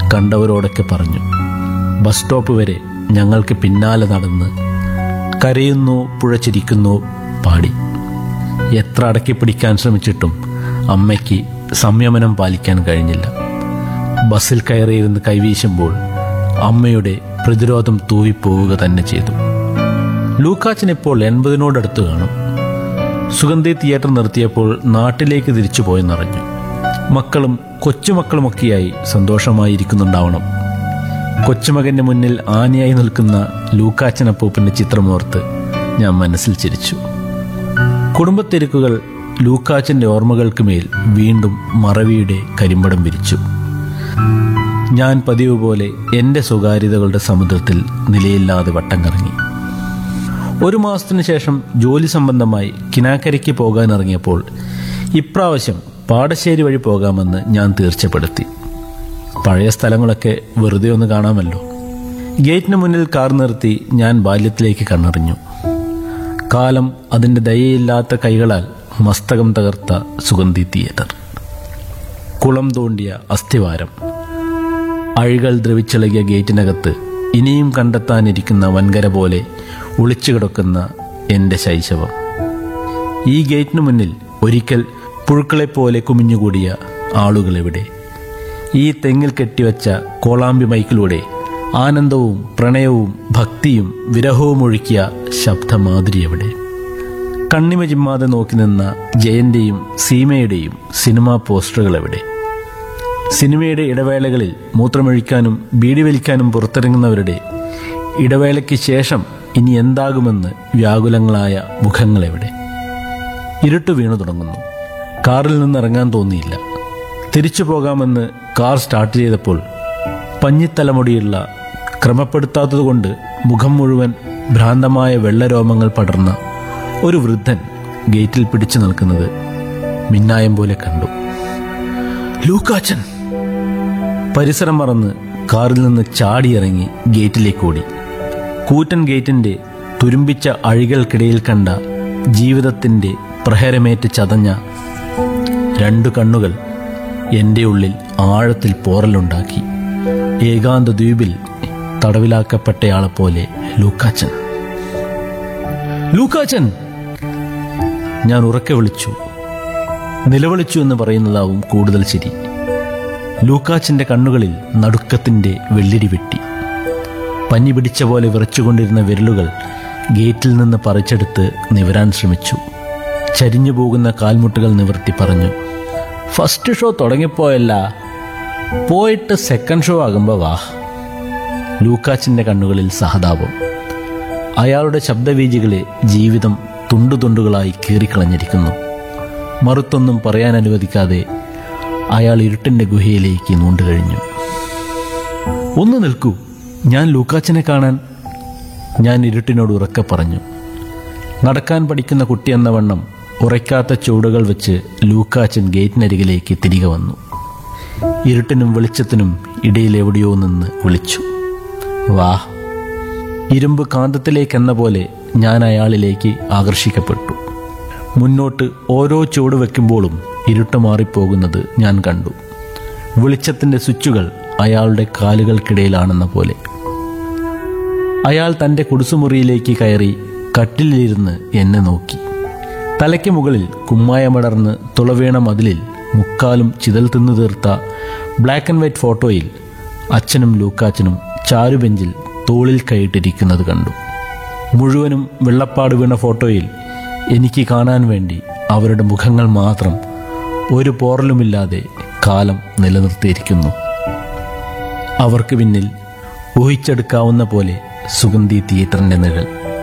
കണ്ടവരോടൊക്കെ പറഞ്ഞു bus stop വരെ ഞങ്ങൾക്ക് പിന്നാലെ നടന്ന് കരയുന്നു പുഴച്ചിരിക്കുന്നു പാടി എത്ര അടക്കി പിടിക്കാൻ ശ്രമിച്ചിട്ടും അമ്മയ്ക്ക് സംയമനം പാലിക്കാൻ കഴിഞ്ഞില്ല ബസ്സിൽ കയറിയിരുന്ന് കൈവീശുമ്പോൾ അമ്മയുടെ പ്രതിരോധം തൂവിപ്പോവുക തന്നെ ചെയ്തു ലൂക്കാച്ചൻ ഇപ്പോൾ എൺപതിനോടടുത്ത് കാണും സുഗന്ധി തിയേറ്റർ നിർത്തിയപ്പോൾ നാട്ടിലേക്ക് തിരിച്ചു പോയെന്നറിഞ്ഞു മക്കളും കൊച്ചുമക്കളുമൊക്കെയായി സന്തോഷമായിരിക്കുന്നുണ്ടാവണം കൊച്ചുമകന്റെ മുന്നിൽ ആനയായി നിൽക്കുന്ന ലൂക്കാച്ചനപ്പൂപ്പന്റെ ചിത്രമോർത്ത് ഞാൻ മനസ്സിൽ ചിരിച്ചു കുടുംബത്തിരക്കുകൾ ലൂക്കാച്ചന്റെ ഓർമ്മകൾക്ക് മേൽ വീണ്ടും മറവിയുടെ കരിമ്പടം വിരിച്ചു ഞാൻ പതിവ് പോലെ എൻ്റെ സ്വകാര്യതകളുടെ സമുദ്രത്തിൽ നിലയില്ലാതെ വട്ടം കറങ്ങി ഒരു മാസത്തിനു ശേഷം ജോലി സംബന്ധമായി കിനാക്കരയ്ക്ക് പോകാനിറങ്ങിയപ്പോൾ ഇപ്രാവശ്യം പാടശ്ശേരി വഴി പോകാമെന്ന് ഞാൻ തീർച്ചപ്പെടുത്തി പഴയ സ്ഥലങ്ങളൊക്കെ വെറുതെ ഒന്ന് കാണാമല്ലോ ഗേറ്റിന് മുന്നിൽ കാർ നിർത്തി ഞാൻ ബാല്യത്തിലേക്ക് കണ്ണറിഞ്ഞു കാലം അതിൻ്റെ ദയയില്ലാത്ത കൈകളാൽ മസ്തകം തകർത്ത സുഗന്ധി തിയേറ്റർ കുളം തോണ്ടിയ അസ്ഥിവാരം അഴികൾ ദ്രവിച്ചിളകിയ ഗേറ്റിനകത്ത് ഇനിയും കണ്ടെത്താനിരിക്കുന്ന വൻകര പോലെ ഒളിച്ചു കിടക്കുന്ന എൻ്റെ ശൈശവം ഈ ഗേറ്റിനു മുന്നിൽ ഒരിക്കൽ പുഴുക്കളെപ്പോലെ കുമിഞ്ഞുകൂടിയ ആളുകളെവിടെ ഈ തെങ്ങിൽ കെട്ടിവച്ച കോളാമ്പി മൈക്കിലൂടെ ആനന്ദവും പ്രണയവും ഭക്തിയും വിരഹവും ഒഴുക്കിയ ശബ്ദമാതിരി എവിടെ കണ്ണിമ ചിമ്മാതെ നോക്കി നിന്ന ജയന്റെയും സീമയുടെയും സിനിമാ പോസ്റ്ററുകൾ എവിടെ സിനിമയുടെ ഇടവേളകളിൽ മൂത്രമൊഴിക്കാനും ബീഡി വലിക്കാനും പുറത്തിറങ്ങുന്നവരുടെ ഇടവേളയ്ക്ക് ശേഷം ഇനി എന്താകുമെന്ന് വ്യാകുലങ്ങളായ മുഖങ്ങളെവിടെ ഇരുട്ട് വീണു തുടങ്ങുന്നു കാറിൽ നിന്ന് ഇറങ്ങാൻ തോന്നിയില്ല തിരിച്ചു പോകാമെന്ന് കാർ സ്റ്റാർട്ട് ചെയ്തപ്പോൾ പഞ്ഞിത്തലമുടിയുള്ള ക്രമപ്പെടുത്താത്തതുകൊണ്ട് മുഖം മുഴുവൻ ഭ്രാന്തമായ വെള്ളരോമങ്ങൾ പടർന്ന ഒരു വൃദ്ധൻ ഗേറ്റിൽ പിടിച്ചു നിൽക്കുന്നത് മിന്നായം പോലെ കണ്ടു ലൂക്കാച്ചൻ പരിസരം മറന്ന് കാറിൽ നിന്ന് ചാടിയിറങ്ങി ഗേറ്റിലേക്ക് ഓടി കൂറ്റൻ ഗേറ്റിന്റെ തുരുമ്പിച്ച അഴികൾക്കിടയിൽ കണ്ട ജീവിതത്തിന്റെ പ്രഹരമേറ്റ് ചതഞ്ഞ രണ്ടു കണ്ണുകൾ എൻ്റെ ഉള്ളിൽ ആഴത്തിൽ പോറലുണ്ടാക്കി ഏകാന്ത ദ്വീപിൽ തടവിലാക്കപ്പെട്ടയാളെപ്പോലെ ലൂക്കാച്ചൻ ലൂക്കാച്ചൻ ഞാൻ ഉറക്കെ വിളിച്ചു നിലവിളിച്ചു എന്ന് പറയുന്നതാവും കൂടുതൽ ശരി ലൂക്കാച്ചിന്റെ കണ്ണുകളിൽ നടുക്കത്തിന്റെ വെള്ളിടി വെട്ടി പഞ്ഞി പിടിച്ച പോലെ വിറച്ചുകൊണ്ടിരുന്ന വിരലുകൾ ഗേറ്റിൽ നിന്ന് പറിച്ചെടുത്ത് നിവരാൻ ശ്രമിച്ചു ചരിഞ്ഞു പോകുന്ന കാൽമുട്ടുകൾ നിവർത്തി പറഞ്ഞു ഫസ്റ്റ് ഷോ തുടങ്ങിപ്പോയല്ല പോയിട്ട് സെക്കൻഡ് ഷോ ആകുമ്പോൾ വാ ലൂക്കാച്ചിന്റെ കണ്ണുകളിൽ സഹതാപം അയാളുടെ ശബ്ദവീജികളെ ജീവിതം തുണ്ടുതുണ്ടുകളായി കീറിക്കളഞ്ഞിരിക്കുന്നു മറുത്തൊന്നും പറയാൻ അനുവദിക്കാതെ അയാൾ ഇരുട്ടിന്റെ ഗുഹയിലേക്ക് നൂണ്ടുകഴിഞ്ഞു ഒന്ന് നിൽക്കൂ ഞാൻ ലൂക്കാച്ചനെ കാണാൻ ഞാൻ ഇരുട്ടിനോട് ഉറക്കെ പറഞ്ഞു നടക്കാൻ പഠിക്കുന്ന കുട്ടി എന്ന വണ്ണം ഉറയ്ക്കാത്ത ചുവടുകൾ വെച്ച് ലൂക്കാച്ചൻ ഗേറ്റിനരികിലേക്ക് തിരികെ വന്നു ഇരുട്ടിനും വെളിച്ചത്തിനും ഇടയിൽ എവിടെയോ നിന്ന് വിളിച്ചു വാ ഇരുമ്പ് കാന്തത്തിലേക്കെന്ന പോലെ ഞാൻ അയാളിലേക്ക് ആകർഷിക്കപ്പെട്ടു മുന്നോട്ട് ഓരോ ചുവട് വെക്കുമ്പോഴും ഇരുട്ട് മാറിപ്പോകുന്നത് ഞാൻ കണ്ടു വെളിച്ചത്തിന്റെ സ്വിച്ചുകൾ അയാളുടെ കാലുകൾക്കിടയിലാണെന്ന പോലെ അയാൾ തന്റെ കുടുസുമുറിയിലേക്ക് കയറി കട്ടിലിരുന്ന് എന്നെ നോക്കി തലയ്ക്ക് മുകളിൽ കുമ്മായമടർന്ന് തുളവീണ മതിലിൽ മുക്കാലും ചിതൽ തിന്നു തീർത്ത ബ്ലാക്ക് ആൻഡ് വൈറ്റ് ഫോട്ടോയിൽ അച്ഛനും ലൂക്കാച്ചനും ചാരുബെഞ്ചിൽ തോളിൽ കൈയിട്ടിരിക്കുന്നത് കണ്ടു മുഴുവനും വെള്ളപ്പാട് വീണ ഫോട്ടോയിൽ എനിക്ക് കാണാൻ വേണ്ടി അവരുടെ മുഖങ്ങൾ മാത്രം ഒരു പോറലുമില്ലാതെ കാലം നിലനിർത്തിയിരിക്കുന്നു അവർക്ക് പിന്നിൽ ഊഹിച്ചെടുക്കാവുന്ന പോലെ സുഗന്ധി തിയേറ്ററിന്റെ നിഴൽ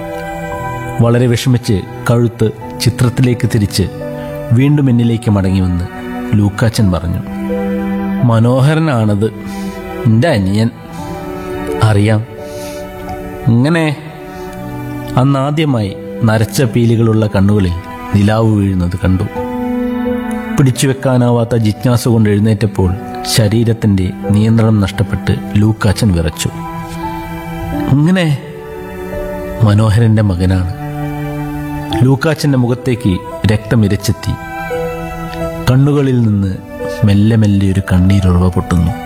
വളരെ വിഷമിച്ച് കഴുത്ത് ചിത്രത്തിലേക്ക് തിരിച്ച് വീണ്ടും എന്നിലേക്ക് മടങ്ങിവന്ന് ലൂക്കാച്ചൻ പറഞ്ഞു മനോഹരനാണത് എൻ്റെ അനിയൻ അറിയാം ഇങ്ങനെ അന്നാദ്യമായി നരച്ച പീലികളുള്ള കണ്ണുകളിൽ നിലാവ് വീഴുന്നത് കണ്ടു പിടിച്ചുവെക്കാനാവാത്ത ജിജ്ഞാസ കൊണ്ട് എഴുന്നേറ്റപ്പോൾ ശരീരത്തിന്റെ നിയന്ത്രണം നഷ്ടപ്പെട്ട് ലൂക്കാച്ചൻ വിറച്ചു ഇങ്ങനെ മനോഹരന്റെ മകനാണ് ലൂക്കാച്ചന്റെ മുഖത്തേക്ക് രക്തം ഇരച്ചെത്തി കണ്ണുകളിൽ നിന്ന് മെല്ലെ മെല്ലെ ഒരു കണ്ണീരുറവ പൊട്ടുന്നു